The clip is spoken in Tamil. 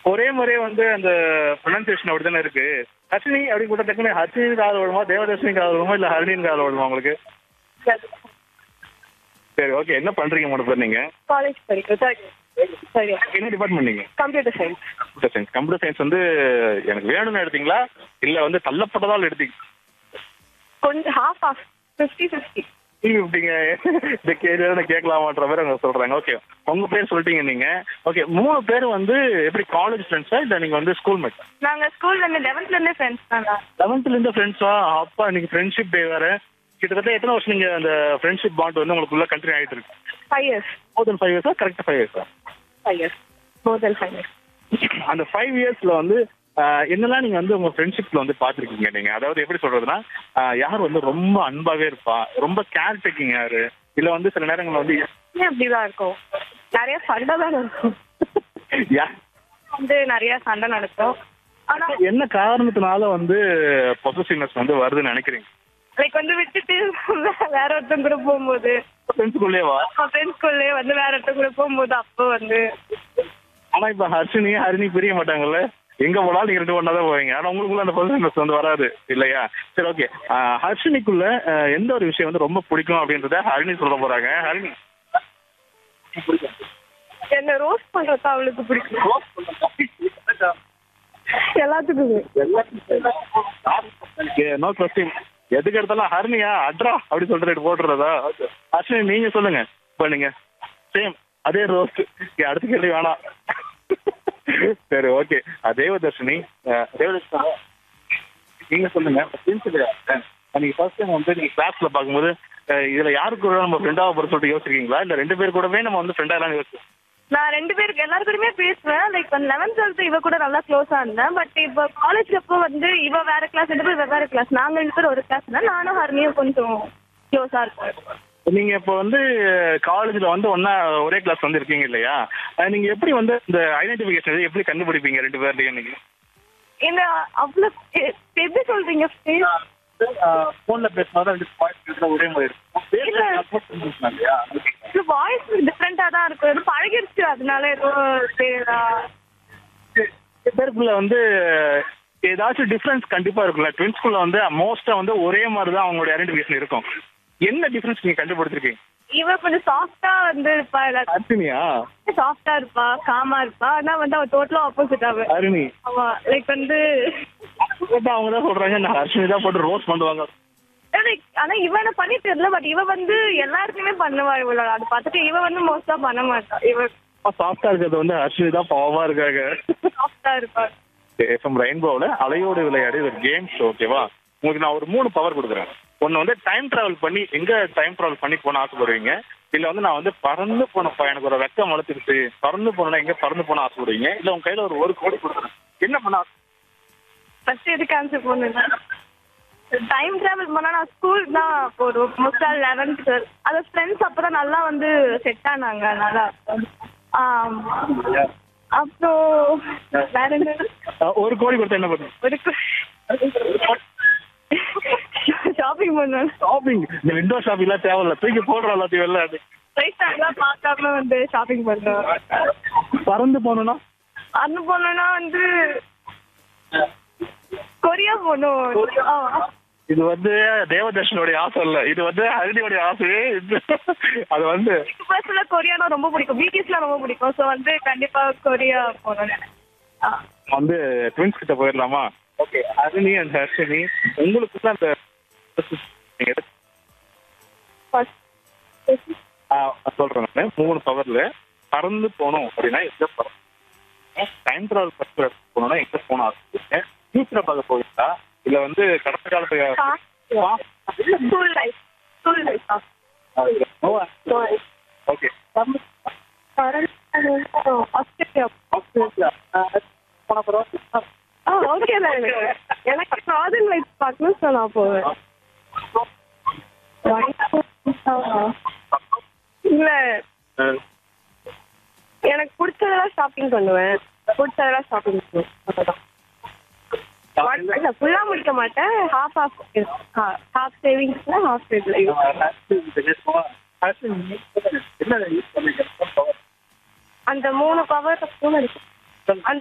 ஒரே முறையே வந்து அந்த ப்ரொனன்சியேஷன் அப்படி தானே இருக்கு ஹர்ஷினி அப்படி கூட டக்குனு ஹர்ஷினி காதல் விடுமா தேவதர்ஷினி காதல் விடுமா இல்ல ஹரிணின் காதல் விடுமா உங்களுக்கு சரி ஓகே என்ன பண்றீங்க மூணு பேர் நீங்க காலேஜ் படிக்கிறேன் சரி என்ன டிபார்ட்மெண்ட் நீங்க computer science computer science computer science வந்து எனக்கு வேணும்னு எடுத்தீங்களா இல்ல வந்து தள்ளப்பட்டதால் எடுத்தீங்க கொஞ்சம் ஹாஃப் ஆஃப் ஃபிஃப்டி ஃபிஃப்டி இப்படிங்க இந்த கேள்வி கேட்கலாமான்ற மாதிரி அவங்க சொல்றாங்க ஓகே உங்க பேர் சொல்லிட்டீங்க நீங்க ஓகே மூணு பேர் வந்து எப்படி காலேஜ் ஃப்ரெண்ட்ஸா இல்ல நீங்க வந்து ஸ்கூல் மேட் நாங்கள் ஸ்கூல்ல இருந்து லெவன்த்ல இருந்தே ஃப்ரெண்ட்ஸ் தான் லெவன்த்ல இருந்து ஃப்ரெண்ட்ஸா அப்பா இன்னைக்கு ஃப்ரெண்ட்ஷிப் டே வேற கிட்டத்தட்ட எத்தனை வருஷம் நீங்க அந்த ஃப்ரெண்ட்ஷிப் பாண்ட் வந்து உங்களுக்குள்ள கண்டினியூ ஆயிட்டு இருக்கு five years more then five இயர்ஸா கரெக்டா ஃபைவ் இயர்ஸா five years more then five years அந்த ஃபைவ் இயர்ஸ்ல வந்து ஆஹ், என்னெல்லாம் நீங்க வந்து உங்க ஃப்ரெண்ட்ஷிப்ல வந்து பாத்திருக்கீங்க நீங்க அதாவது எப்படி சொல்றதுன்னா ஆஹ், யார் வந்து ரொம்ப அன்பாவே இருப்பா ரொம்ப கேர் டேக்கிங் யாரு இல்ல வந்து சில நேரங்கள்ல வந்து ஏன் அப்படிதான் இருக்கும் நிறைய சண்டை தான் இருக்கும் யா- வந்து நிறைய சண்டை நடக்கும் ஆனா என்ன காரணத்தினால வந்து பொசசிவ்னஸ் வந்து வருதுன்னு நினைக்கிறீங்க லைக் வந்து விட்டுட்டு வேற ஒருத்தங்க கூட போகும்போது ஃப்ரெண்ட்ஸுக்குள்ளேவா ஃப்ரெண்ட்ஸ்குள்ளே வந்து வேற ஒருத்தங்க கூட போகும்போது அப்போ வந்து ஆனா இப்ப ஹர்ஷினி ஹரிணி பிரிய மாட்டாங்கல்ல எங்க போனாலும் நீங்க ரெண்டு ஒண்ணா தான் போவீங்க ஆனா உங்களுக்குள்ள அந்த பொசசிவ்னஸ் வந்து வராது இல்லையா சரி ஓகே ஹர்ஷினிக்குள்ள ஆஹ், எந்த ஒரு விஷயம் வந்து ரொம்ப பிடிக்கும் அப்படின்றத ஹரிணி சொல்ல போறாங்க ஹரிணி என்ன ரோஸ்ட் பண்றது அவளுக்கு பிடிக்கும் எல்லாத்துக்குமே நோ கொஸ்டின் எதுக்கு எடுத்தாலும் ஹர்னியா அட்ரா அப்படி சொல்லிட்டு போட்டுறதா அஸ்வினி நீங்க சொல்லுங்க இப்போ நீங்க சேம் அதே ரோஸ்ட் அடுத்த கேள்வி வேணாம் சரி ஓகே தேவதர்ஷினி அஹ், தேவதர்ஷினி நீங்க சொல்லுங்க பிரின்சிபல் நீங்க ஃபர்ஸ்ட் டைம் வந்து நீங்க கிளாஸ்ல பார்க்கும்போது அஹ், இதுல யாருக்கு கூட நம்ம ஃப்ரெண்டாக போற சொல்லிட்டு யோசிச்சிருக்கீங்களா இல்ல ரெண்டு பேர் கூடவே நம்ம வந்து ஃப்ரெண்டா எல்லாம் யோசிச்சு நான் ரெண்டு பேருக்கு எல்லாரு கூடயுமே பேசுவேன் லைக் லெவன்த் டுவெல்த் இவ கூட நல்லா க்ளோஸா இருந்தேன் பட் இப்போ காலேஜ் அப்போ வந்து இவ வேற கிளாஸ் ரெண்டு பேர் வேற கிளாஸ் நாங்க ரெண்டு பேரும் ஒரு கிளாஸ் தான் நானும் ஹர்னியும் கொஞ்சம் க்ளோஸா இருப்போம் நீங்க இப்போ வந்து காலேஜ்ல வந்து ஒண்ணா ஒரே கிளாஸ் வந்து இருக்கீங்க இல்லையா அஹ், நீங்க எப்படி வந்து இந்த ஐடென்டிபிகேஷன் எப்படி கண்டுபிடிப்பீங்க ரெண்டு பேர்லயும் நீங்க என்ன அவ்வளோ எ- எப்படி சொல்றீங்க போன்ல பேசினாதான் ரெண்டு பாயிண்ட் ஒரே மாதிரி இருக்கும் இல்லையா வாய்ஸ் டிஃப்ரெண்டா தான் இருக்கும் எதுவும் பழகிருச்சு அதனால எதுவும் தெரியல ரெண்டு பேருக்குள்ள வந்து ஏதாச்சும் டிஃபரன்ஸ் கண்டிப்பா இருக்கும்ல ட்வின்ஸ்குள்ள வந்து மோஸ்டா வந்து ஒரே மாதிரி தான் அவங்களுடைய ஐடென்டிபிகேஷன் இருக்கும் என்ன டிஃபரன்ஸ் நீங்க கண்டுபிடிச்சிருக்கீங்க இவ கொஞ்சம் சாஃப்டா வந்து இருப்பா அர்ஜுனியா சாஃப்டா இருப்பா காமா இருப்பா ஆனா வந்து அவ டோட்டலா ஆப்போசிட் அவ அருணி ஆமா லைக் வந்து கேட்டா அவங்க தான் சொல்றாங்க நான் ஹர்ஷினி தான் போட்டு ரோஸ் பண்ணுவாங்க like, ஆனா இவ என்ன பண்ணிட்டு தெரியல பட் இவ வந்து எல்லாருக்குமே பண்ணுவா இவளோட அது பார்த்துட்டு இவ வந்து மோஸ்டா பண்ண மாட்டா இவ சாஃப்டா இருக்கிறது வந்து ஹர்ஷினி தான் பாவமா இருக்காங்க சாஃப்டா இருப்பா எஃப்எம் ரெயின்போவில் அலையோடு விளையாடி ஒரு கேம் ஷோ ஓகேவா உங்களுக்கு நான் ஒரு மூணு பவர் கொடுக்குறேன் ஒன்று வந்து டைம் டிராவல் பண்ணி எங்க டைம் டிராவல் பண்ணி போன ஆசைப்படுவீங்க இல்ல வந்து நான் வந்து பறந்து போனப்பா எனக்கு ஒரு வெக்கம் வளர்த்துருச்சு பறந்து போனா எங்க பறந்து போன ஆசைப்படுவீங்க இல்ல உங்க கையில ஒரு ஒரு கோடி கொடுக்குறேன் என்ன பண்ண ஆசை? ஃபர்ஸ்ட் எது கேன்சல் பண்ணுங்க டைம் டிராவல் பண்ணா நான் ஸ்கூல் தான் போடுவோம் மோஸ்டா லெவன்த் அது ஃப்ரெண்ட்ஸ் அப்பதான் நல்லா வந்து செட் ஆனாங்க நல்லா ஆம். அப்புறம் வேற என்ன அஹ், ஒரு கோடி கொடுத்தா என்ன பண்ணுங்க ஒரு ஷாப்பிங் பண்ணுவேன் ஷாப்பிங் இந்த விண்டோ ஷாப்பிங் எல்லாம் தேவையில்ல தூக்கி போடுற எல்லாத்தையும் வெளில அது ப்ரைஸ் டேக்லாம் பார்க்காம வந்து ஷாப்பிங் பண்ணுவேன் பறந்து போகணும்னா அங்க போனோம்னா வந்து கொரியா போகணும் ஆ. இது வந்து தேவதர்ஷனுடைய ஆசை இல்ல இது வந்து ஹரிணியோடைய ஆசையே இது அது வந்து எனக்கு பர்சனலா கொரியானா ரொம்ப பிடிக்கும் பிடிஎஸ்லாம் ரொம்ப பிடிக்கும் ஸோ வந்து கண்டிப்பா கொரியா போகணும் ஆ. வந்து ட்வின்ஸ் கிட்ட போயிடலாமா ஓகே ஹரிணி அண்ட் ஹர்ஷினி உங்களுக்கு தான் அந்த நீங்க எது- First. ஆ, நான் சொல்றேன் நான் மூணு பவர்ல பறந்து போகணும் அப்படின்னா எங்க பறந்து டைம் டிராவல் பத்து போகணும்னா எங்க போகணும் ஆசைப்படுங்க ஃபியூச்சரை பார்க்க போவீங்களா இல்ல வந்து கடந்த காலத்துக்கு school life school life okay Australia போன பரவாயில்ல ஆ ஓகே தான் எனக்கு எனக்கு நார்தன் லைஃப் பார்க்கணும் ஸோ நான் போவேன் இல்ல எனக்கு பிடிச்சதெல்லாம் ஷாப்பிங் பண்ணுவேன் பிடிச்சதெல்லாம் ஷாப்பிங் பண்ணுவேன் அவ்வளவுதான் இல்ல ஃபுல்லா முடிக்க மாட்டேன் ஹாஃப் ஆஃப் ஹாஃப் சேவிங்ஸ்ல ஹாஃப் இதுல என்ன யூஸ் பண்ணீங்க அந்த மூணு பவர் அந்த